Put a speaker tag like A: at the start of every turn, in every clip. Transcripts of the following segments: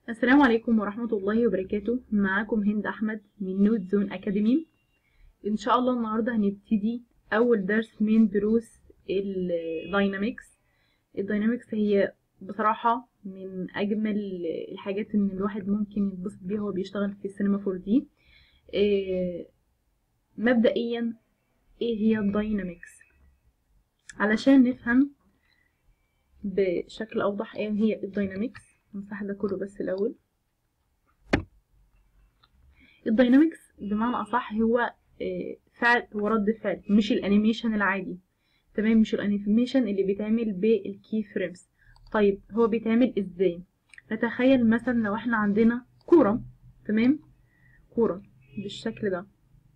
A: السلام عليكم ورحمة الله وبركاته معاكم هند أحمد من نوت زون أكاديمي إن شاء الله النهاردة هنبتدي أول درس من دروس الداينامكس الداينامكس هي بصراحة من أجمل الحاجات إن الواحد ممكن يتبسط بيها وهو بيشتغل في السينما 4 دي مبدئيا إيه هي الداينامكس علشان نفهم بشكل أوضح إيه هي الداينامكس همسح ده كله بس الأول الداينامكس بمعنى أصح هو فعل ورد فعل مش الأنيميشن العادي تمام مش الأنيميشن اللي بيتعمل بالكي فريمز طيب هو بيتعمل إزاي نتخيل مثلا لو احنا عندنا كورة تمام كورة بالشكل ده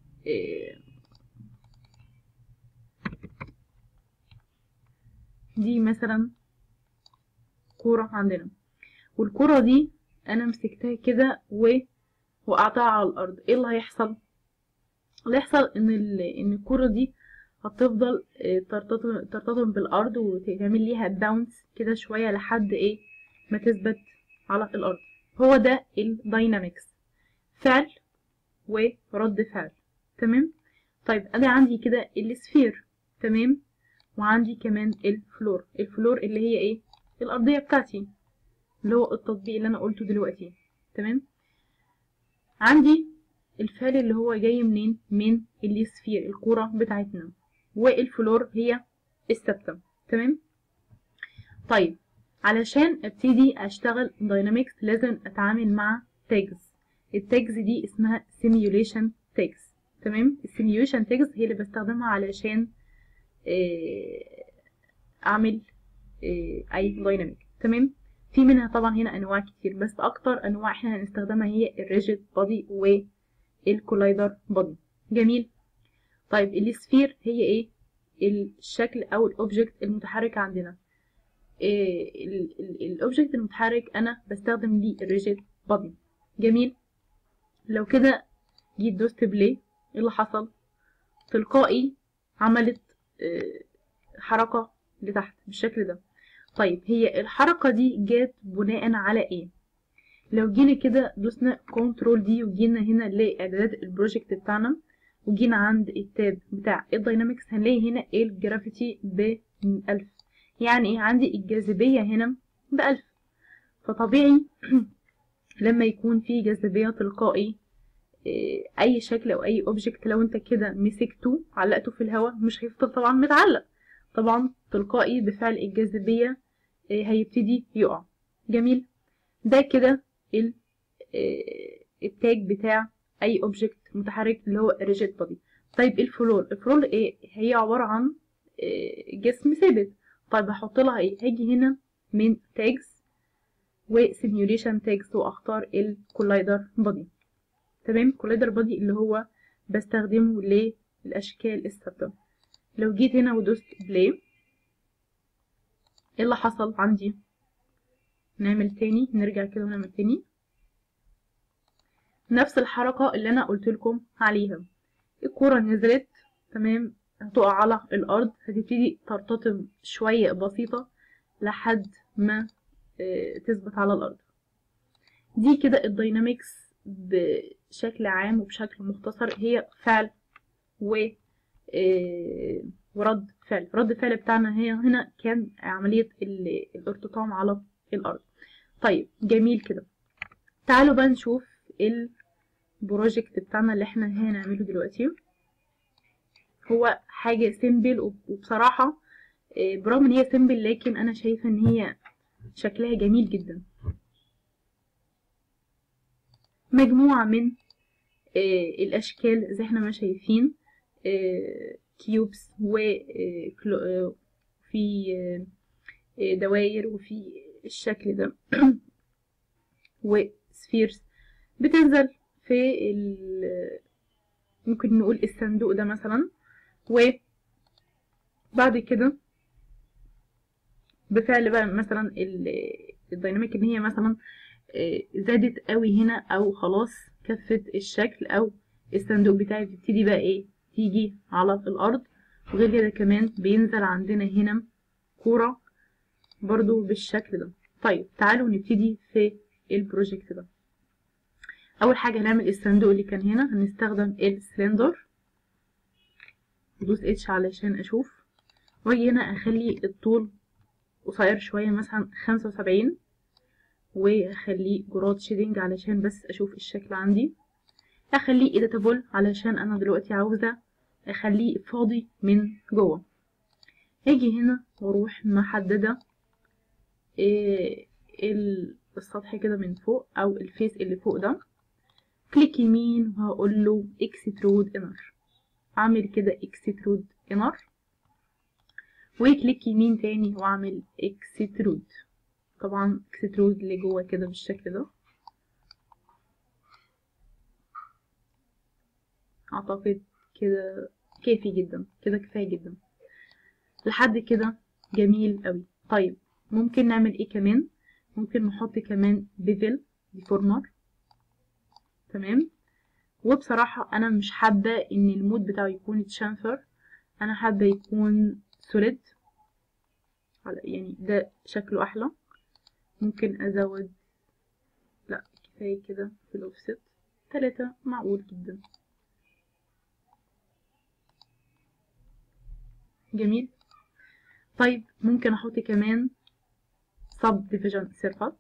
A: دي مثلا كورة عندنا والكرة دي انا مسكتها كده ووقعتها على الارض ايه اللي هيحصل اللي هيحصل ان ان الكرة دي هتفضل ترتطم ترتطم بالارض وتعمل ليها باونس كده شويه لحد ايه ما تثبت على الارض هو ده الداينامكس فعل ورد فعل تمام طيب انا عندي كده السفير تمام وعندي كمان الفلور الفلور اللي هي ايه الارضيه بتاعتي اللي هو التطبيق اللي انا قلته دلوقتي تمام عندي الفعل اللي هو جاي منين من السفير الكرة بتاعتنا والفلور هي الثابتة تمام طيب علشان ابتدي اشتغل داينامكس لازم اتعامل مع تاجز التاجز دي اسمها simulation tags تمام السيميوليشن تاجز هي اللي بستخدمها علشان اعمل اي دايناميك تمام في منها طبعا هنا انواع كتير بس اكتر انواع احنا هنستخدمها هي الريجيد بودي والكولايدر بودي جميل طيب السفير هي ايه الشكل او الاوبجكت المتحرك عندنا إيه الاوبجكت المتحرك انا بستخدم ليه الريجيد بودي جميل لو كده جيت دوست بلاي ايه اللي حصل تلقائي عملت إيه حركة لتحت بالشكل ده طيب هي الحركة دي جات بناء على ايه لو جينا كده دوسنا كنترول دي وجينا هنا لاعدادات البروجكت بتاعنا وجينا عند التاب بتاع الداينامكس هنلاقي هنا الجرافيتي بألف يعني ايه عندي الجاذبية هنا بألف فطبيعي لما يكون في جاذبية تلقائي اي شكل او اي اوبجكت لو انت كده مسكته علقته في الهواء مش هيفضل طبعا متعلق طبعا تلقائي بفعل الجاذبية هيبتدي يقع جميل ده كده التاج بتاع اي اوبجكت متحرك اللي هو ريجيد بودي طيب الفلور الفلور ايه هي عبارة عن جسم ثابت طيب هحط لها ايه هاجي هنا من تاجز وسيميوليشن تاجز واختار الكولايدر بودي تمام كولايدر بودي اللي هو بستخدمه للاشكال الثابته لو جيت هنا ودوست بلاي ايه اللي حصل عندي نعمل تاني نرجع كده ونعمل تاني نفس الحركة اللي انا قلت لكم عليها الكرة نزلت تمام هتقع على الارض هتبتدي ترتطم شوية بسيطة لحد ما اه تثبت على الارض دي كده الداينامكس بشكل عام وبشكل مختصر هي فعل و اه ورد فعل رد الفعل بتاعنا هي هنا كان عملية الارتطام على الأرض طيب جميل كده تعالوا بقى نشوف البروجكت بتاعنا اللي احنا هنعمله دلوقتي هو حاجة سيمبل وبصراحة اه برغم ان هي سيمبل لكن انا شايفة ان هي شكلها جميل جدا مجموعة من اه الاشكال زي احنا ما شايفين اه كيوبس وفي دواير وفي الشكل ده وسفيرز بتنزل في ممكن نقول الصندوق ده مثلا وبعد كده بفعل بقى مثلا الديناميك ان هي مثلا زادت قوي هنا او خلاص كفت الشكل او الصندوق بتاعي بيبتدي بقى ايه تيجي على الارض وغير كده كمان بينزل عندنا هنا كورة برضو بالشكل ده طيب تعالوا نبتدي في البروجكت ده اول حاجه هنعمل الصندوق اللي كان هنا هنستخدم السلندر ادوس اتش علشان اشوف واجي هنا اخلي الطول قصير شويه مثلا خمسة وسبعين واخليه جراد شيدنج علشان بس اشوف الشكل عندي اخليه اديتابل علشان انا دلوقتي عاوزه اخليه فاضي من جوه هاجي هنا واروح محدده إيه السطح كده من فوق او الفيس اللي فوق ده كليك يمين وهقول له اكسترود انر اعمل كده اكسترود انر وكليك يمين تاني واعمل اكسترود طبعا اكسترود لجوه كده بالشكل ده اعتقد كده كافي جدا كده كفايه جدا لحد كده جميل قوي طيب ممكن نعمل ايه كمان ممكن نحط كمان بيفل ديفورمر تمام وبصراحة انا مش حابة ان المود بتاعه يكون تشانفر انا حابة يكون سوليد يعني ده شكله احلى ممكن ازود لا كفاية كده في الاوفست تلاتة معقول جدا جميل طيب ممكن احط كمان سب ديفيجن سيرفس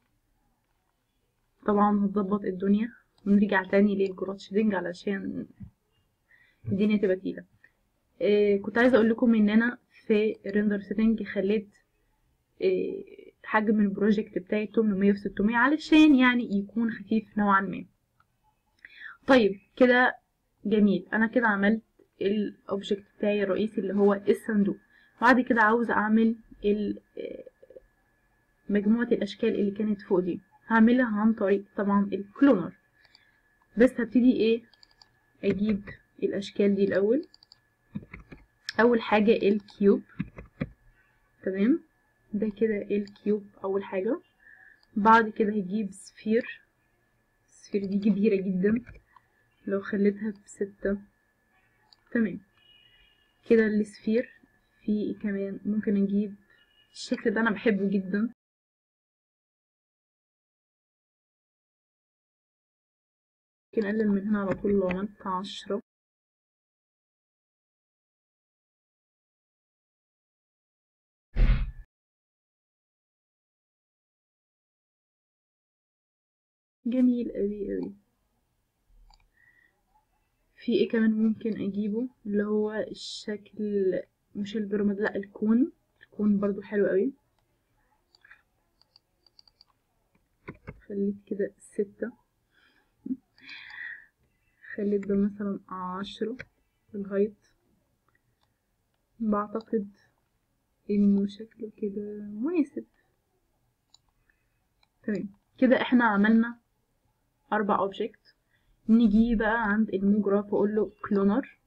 A: طبعا هتظبط الدنيا ونرجع تاني للجرات شيدنج علشان الدنيا تبقى تقيلة إيه كنت عايزة اقول لكم ان انا في ريندر سيتنج خليت إيه حجم البروجكت بتاعي 800 في 600 علشان يعني يكون خفيف نوعا ما طيب كده جميل انا كده عملت الاوبجكت بتاعي الرئيسي اللي هو الصندوق بعد كده عاوزة اعمل مجموعة الاشكال اللي كانت فوق دي هعملها عن طريق طبعا الكلونر بس هبتدي ايه اجيب الاشكال دي الاول اول حاجة الكيوب تمام ده كده الكيوب اول حاجة بعد كده هجيب سفير السفير دي كبيرة جدا لو خليتها بستة تمام كده السفير في كمان ممكن اجيب الشكل ده انا بحبه جدا ممكن اقلل من هنا على طول لو عملت عشرة جميل اوي اوي في ايه كمان ممكن اجيبه اللي هو الشكل مش البيراميد لا الكون الكون برضو حلو قوي خليت كده ستة خليت ده مثلا عشرة في الهايت بعتقد انه شكله كده مناسب تمام كده احنا عملنا اربع اوبجكت نيجي بقى عند الموجراف واقول له كلونر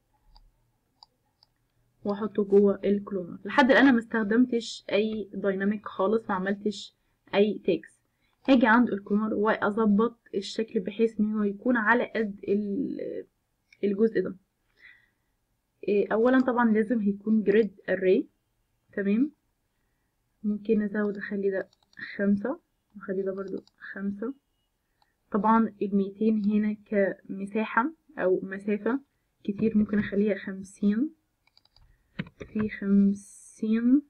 A: واحطه جوه الكلونر لحد الان ما استخدمتش اي دايناميك خالص ما عملتش اي تكست هاجي عند الكلونر واظبط الشكل بحيث ان هو يكون على قد الجزء ده اولا طبعا لازم هيكون جريد اري تمام ممكن ازود اخلي ده خمسة واخلي ده برضو خمسة طبعا الميتين هنا كمساحة او مسافة كتير ممكن اخليها خمسين في خمسين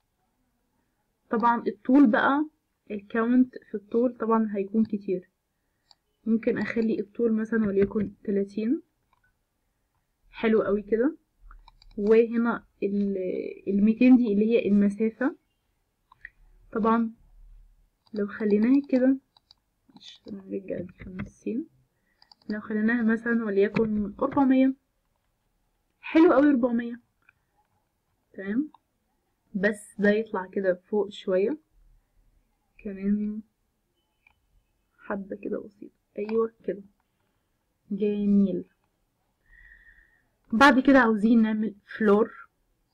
A: طبعا الطول بقى الكاونت في الطول طبعا هيكون كتير ممكن اخلي الطول مثلا وليكن تلاتين حلو قوي كده وهنا الميتين دي اللي هي المسافة طبعا لو خليناها كده عشان نرجع الخمسين لو خليناها مثلا وليكن أربعمية حلو قوي أربعمية تمام بس ده يطلع كده فوق شوية كمان حبة كده بسيطة أيوة كده جميل بعد كده عاوزين نعمل فلور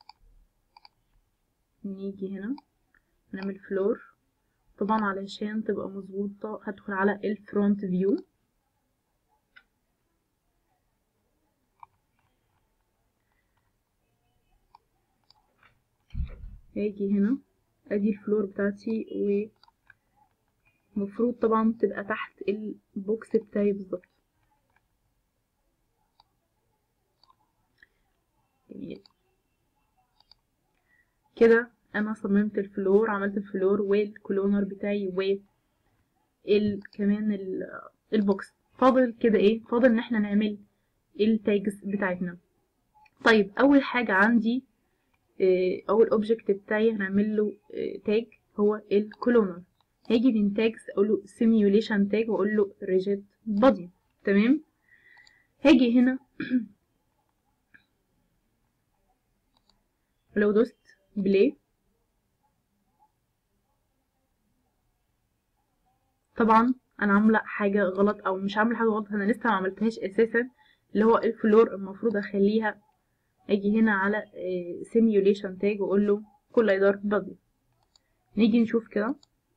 A: نيجي هنا نعمل فلور طبعا علشان تبقى مظبوطة هدخل على الفرونت فيو هاجي هنا ادي الفلور بتاعتي و المفروض طبعا تبقى تحت البوكس بتاعي بالظبط جميل كده انا صممت الفلور عملت الفلور والكلونر بتاعي و ال كمان ال البوكس فاضل كده ايه فاضل ان احنا نعمل التاجز بتاعتنا طيب اول حاجه عندي اه اول اوبجكت بتاعي هنعمل له اه تاج هو الكلونر هاجي من تاجز اقول له simulation تاج واقول له rigid body تمام هاجي هنا لو دوست بلاي طبعا انا عامله حاجه غلط او مش عامله حاجه غلط انا لسه ما عملتهاش اساسا اللي هو الفلور المفروض اخليها اجي هنا على سيميوليشن تاج واقول له كولايدر بادي نيجي نشوف كده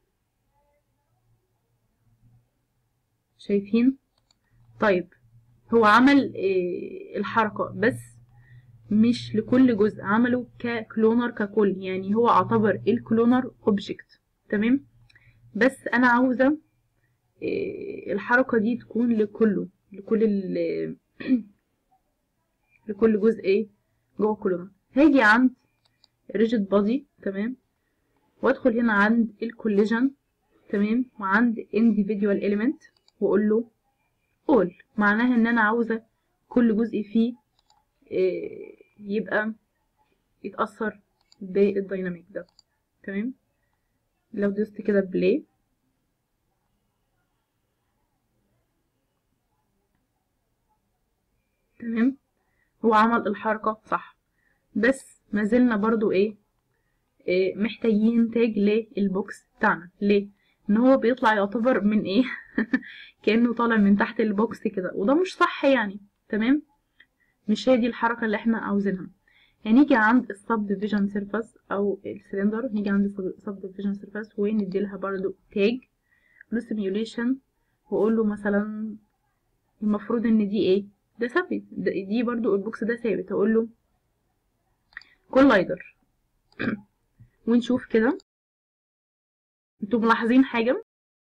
A: شايفين طيب هو عمل الحركه بس مش لكل جزء عمله ككلونر ككل يعني هو اعتبر الكلونر اوبجكت تمام بس انا عاوزه الحركه دي تكون لكله لكل ال لكل جزء ايه جوه الكلونر هاجي عند ريجيد بادي تمام وادخل هنا عند الكوليجن تمام وعند individual element واقول له all معناها ان انا عاوزه كل جزء فيه يبقى يتأثر بالديناميك ده تمام لو دوست كده بلاي تمام هو عمل الحركة صح بس ما زلنا برضو ايه, إيه محتاجين تاج للبوكس بتاعنا ليه ان هو بيطلع يعتبر من ايه كأنه طالع من تحت البوكس كده وده مش صح يعني تمام مش هي دي الحركة اللي احنا عاوزينها يعني نيجي عند السب ديفيجن سيرفاس او السلندر نيجي عند السب ديفيجن سيرفاس وندي لها برضو تاج له سيميوليشن واقول له مثلا المفروض ان دي ايه ده ثابت دي برضو البوكس ده ثابت اقول له كولايدر ونشوف كده انتوا ملاحظين حاجة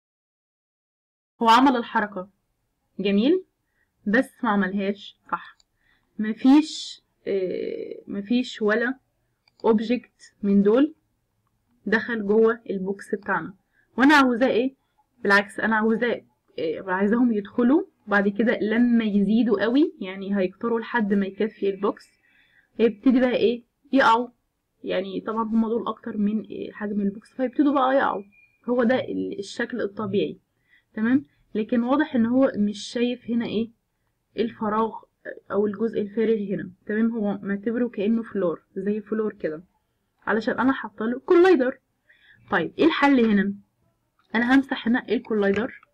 A: هو عمل الحركة جميل بس ما عملهاش صح مفيش اه مفيش ولا اوبجكت من دول دخل جوه البوكس بتاعنا وانا عاوزاه ايه بالعكس انا عاوزاه اه عايزاهم يدخلوا بعد كده لما يزيدوا قوي يعني هيكتروا لحد ما يكفي البوكس هيبتدي بقى ايه يقعوا يعني طبعا هما دول اكتر من حجم البوكس فيبتدوا بقى يقعوا هو ده الشكل الطبيعي تمام لكن واضح ان هو مش شايف هنا ايه الفراغ او الجزء الفارغ هنا تمام هو معتبره كانه فلور زي فلور كده علشان انا حاطه له كولايدر طيب ايه الحل هنا انا همسح هنا الكولايدر